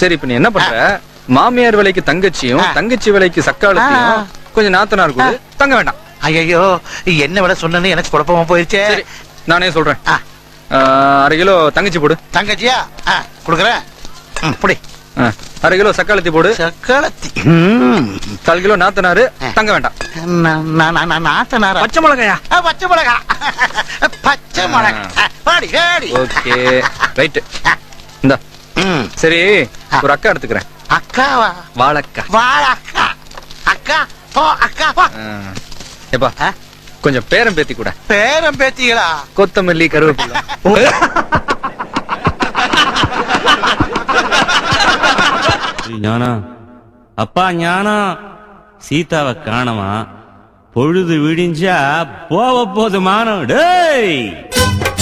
சரி இப்ப நீ என்ன பண்ற மாமியார் விலைக்கு தங்கச்சியும் ஆ. தங்கச்சி விலைக்கு சக்காலத்தையும் ஆ. கொஞ்சம் நாத்தனார் கூட தங்க வேண்டாம் ஐயோ என்ன விட சொன்னேன்னு எனக்கு குழப்பமா போயிருச்சே சரி நானே சொல்றேன் ஆ, ஆ, அரை கிலோ தங்கச்சி போடு தங்கச்சியா ஆ, கொடுக்குறேன் ம், புடி ஆ, அரை கிலோ சக்காலத்தி போடு சக்களத்தி ம். கால் கிலோ நாத்தனாரு ஆ. தங்க வேண்டாம் நான் நான் நான் நான் நாத்தனாரா பச்சை மிளகாயா ஆ, பச்சை மிளகா பச்சை மிளகா ஆ, வாடி வாடி ஓகே ரைட் இந்த ம். சரி ஆ. ஒரு அக்கா எடுத்துக்கிறேன் அக்காவா வாழக்கா வாழ அக்கா அக்கா ஓ அக்கா வா ஆ. எப்பா ஆ, கொஞ்சம் பேரம் பேத்தி கூட பேரம் பேத்திகளா கொத்தமல்லி கருவேப்பிலை ஞானா அப்பா ஞானா சீதாவை காணமா பொழுது விடிஞ்சா போக போது மானம் டேய்